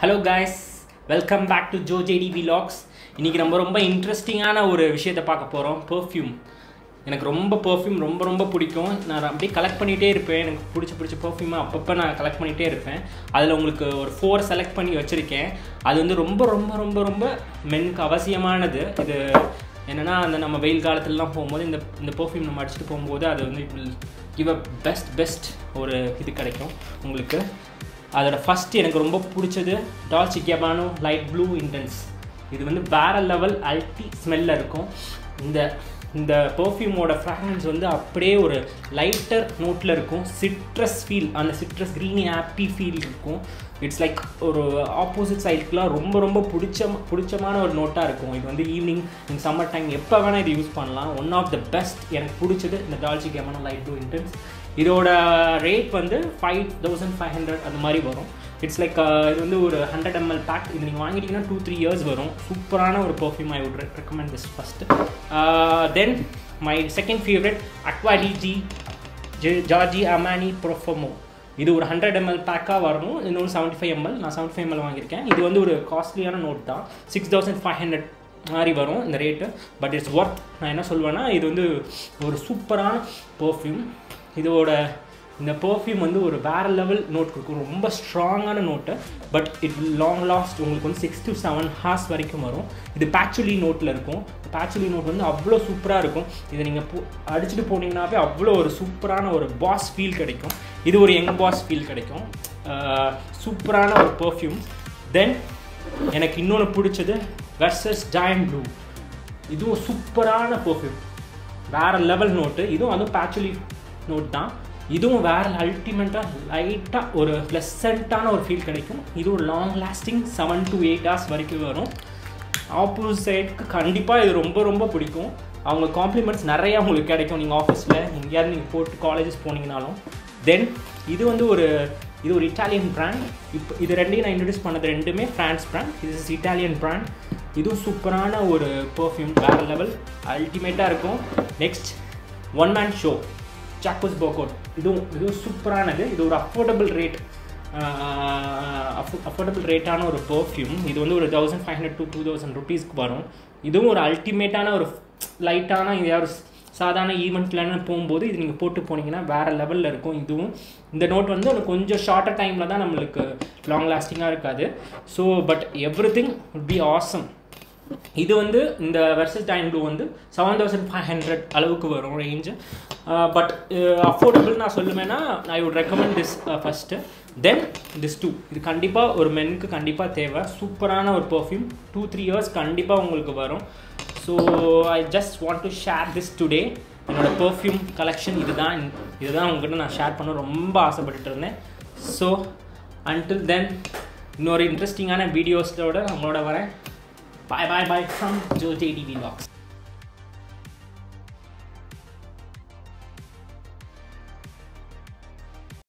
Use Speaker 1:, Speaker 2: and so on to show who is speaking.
Speaker 1: Hello guys welcome back to Jo JD vlogs இன்றைக்கி நம்ம ரொம்ப இன்ட்ரெஸ்டிங்கான ஒரு விஷயத்தை பார்க்க போகிறோம் பெர்ஃப்யூம் எனக்கு ரொம்ப பெர்ஃப்யூம் ரொம்ப ரொம்ப பிடிக்கும் நான் அப்படியே கலெக்ட் பண்ணிகிட்டே இருப்பேன் எனக்கு பிடிச்ச பிடிச்ச பெர்ஃப்யூமை அப்பப்போ நான் கலெக்ட் பண்ணிகிட்டே இருப்பேன் அதில் உங்களுக்கு ஒரு ஃபோர் செலக்ட் பண்ணி வச்சுருக்கேன் அது வந்து ரொம்ப ரொம்ப ரொம்ப ரொம்ப மென்னுக்கு அவசியமானது இது என்னென்னா அந்த நம்ம வெயில் காலத்துலலாம் போகும்போது இந்த இந்த பெர்ஃப்யூம் நம்ம அடிச்சுட்டு போகும்போது அது வந்து கிவ் அ பெஸ்ட் பெஸ்ட் ஒரு இது கிடைக்கும் உங்களுக்கு அதோட ஃபஸ்ட்டு எனக்கு ரொம்ப பிடிச்சது Dolce Gabbana light blue intense இது வந்து வேற லெவல் அல்டி ஸ்மெல்லில் இருக்கும் இந்த இந்த பர்ஃப்யூமோட ஃப்ராக்ரன்ஸ் வந்து அப்படியே ஒரு லைட்டர் நோட்டில் இருக்கும் சிட்ரஸ் ஃபீல் அந்த சிட்ரஸ் க்ரீனி ஹாப்பி ஃபீல் இருக்கும் இட்ஸ் லைக் ஒரு ஆப்போசிட் சைடுக்குலாம் ரொம்ப ரொம்ப பிடிச்ச பிடிச்சமான ஒரு நோட்டாக இருக்கும் இது வந்து ஈவினிங் இந்த சம்மர் டைம் எப்போ வேணால் இது யூஸ் பண்ணலாம் ஒன் ஆஃப் த பெஸ்ட் எனக்கு பிடிச்சது இந்த Dolce Gabbana light blue intense இதோட ரேட் வந்து ஃபைவ் தௌசண்ட் ஃபைவ் ஹண்ட்ரட் அந்த மாதிரி வரும் இட்ஸ் லைக் இது வந்து ஒரு ஹண்ட்ரட் எம்எல் பேக் இது நீங்கள் வாங்கிட்டீங்கன்னா டூ த்ரீ இயர்ஸ் வரும் சூப்பரான ஒரு perfume I would recommend this first then my second favourite Acqua di Gio Giorgio Armani Profumo இது ஒரு ஹண்ட்ரட் எம்எல் பேக்காக வரணும் இன்னொன்று செவன்ட்டி ஃபைவ் எம்எல் நான் செவன்ட்டி ஃபைவ் எம்எல் வாங்கியிருக்கேன் இது வந்து ஒரு காஸ்ட்லியான நோட் தான் சிக்ஸ் தௌசண்ட் ஃபைவ் ஹண்ட்ரட் மாதிரி வரும் இந்த ரேட்டு பட் இட்ஸ் ஒர்த் நான் என்ன சொல்வேன்னா இது வந்து ஒரு சூப்பரான பர்ஃப்யூம் இதோட இந்த பர்ஃப்யூம் வந்து ஒரு வேறு லெவல் நோட் கொடுக்கும் ரொம்ப ஸ்ட்ராங்கான note but it long last உங்களுக்கு வந்து சிக்ஸ் டு செவன் ஹார்ஸ் வரைக்கும் வரும் இது பேச்சுலி நோட்டில் இருக்கும் பேச்சுலி நோட் வந்து அவ்வளோ சூப்பராக இருக்கும் இதை நீங்கள் போ அடிச்சுட்டு போனீங்கன்னாவே அவ்வளோ ஒரு சூப்பரான ஒரு பாஸ் ஃபீல் கிடைக்கும் இது ஒரு யங் பாஸ் ஃபீல் கிடைக்கும் சூப்பரான ஒரு பர்ஃப்யூம் தென் எனக்கு இன்னொன்று பிடிச்சது வெர்சஸ் டயன் ப்ளூ இதுவும் சூப்பரான பர்ஃப்யூம் வேறு லெவல் நோட்டு இதுவும் அதுவும் பேச்சுலி நோட் தான் இதுவும் வேறு அல்டிமேட்டாக லைட்டாக ஒரு ப்ளசண்ட்டான ஒரு ஃபீல் கிடைக்கும் இதுவும் long lasting seven to eight hours வரைக்கும் வரும் ஆப்போசிட்க்கு கண்டிப்பாக இது ரொம்ப ரொம்ப பிடிக்கும் அவங்க காம்ப்ளிமெண்ட்ஸ் நிறையா உங்களுக்கு கிடைக்கும் நீங்கள் ஆஃபீஸில் எங்கேயாவது நீங்கள் போட்டு காலேஜஸ் போனீங்கனாலும் தென் இது வந்து ஒரு இது ஒரு இட்டாலியன் பிராண்ட் இப்போ இது ரெண்டையும் நான் இன்ட்ரடியூஸ் பண்ணது ரெண்டுமே ஃப்ரான்ஸ் பிராண்ட் இது இஸ் இட்டாலியன் பிராண்ட் இதுவும் சூப்பரான ஒரு பர்ஃப்யூம் வேறு லெவல் அல்டிமேட்டாக இருக்கும் next One Man Show Jacques Bogart இதுவும் இதுவும் சூப்பரானது இது ஒரு அஃபோர்டபுள் ரேட் அஃபோர்டபுள் ரேட்டான ஒரு பர்ஃப்யூம் இது வந்து ஒரு thousand five hundred to two thousand ருபீஸ்க்கு வரும் இதுவும் ஒரு அல்டிமேட்டான ஒரு லைட்டான ஒரு சாதாரண ஈவெண்ட்லன்னு போகும்போது இது நீங்கள் போட்டு போனீங்கன்னா வேறு லெவலில் இருக்கும் இதுவும் இந்த நோட் வந்து கொஞ்சம் ஷார்ட்டர் டைமில் தான் நம்மளுக்கு லாங் லாஸ்டிங்காக இருக்காது so but everything will be awesome இது வந்து இந்த வெர்சஸ் டைன் ப்ளூ வந்து செவன் தௌசண்ட் ஃபைவ் ஹண்ட்ரட் அளவுக்கு வரும் ரேஞ்சு பட் அஃபோர்டபுள் நான் சொல்லுவேன்னா I would recommend this first then this too இது கண்டிப்பாக ஒரு மெனுக்கு கண்டிப்பாக தேவை சூப்பரான ஒரு பர்ஃப்யூம் டூ த்ரீ இயர்ஸ் கண்டிப்பாக உங்களுக்கு வரும் so I just want to share this today என்னோடய பர்ஃப்யூம் கலெக்ஷன் இதுதான் இதுதான் உங்கள்கிட்ட நான் ஷேர் பண்ண ரொம்ப ஆசைப்பட்டுட்டு இருந்தேன் ஸோ அன்டில் தென் இன்னொரு இன்ட்ரெஸ்டிங்கான வீடியோஸோட உங்களோட வரேன் Bye bye bye from Joe JD Vlogs.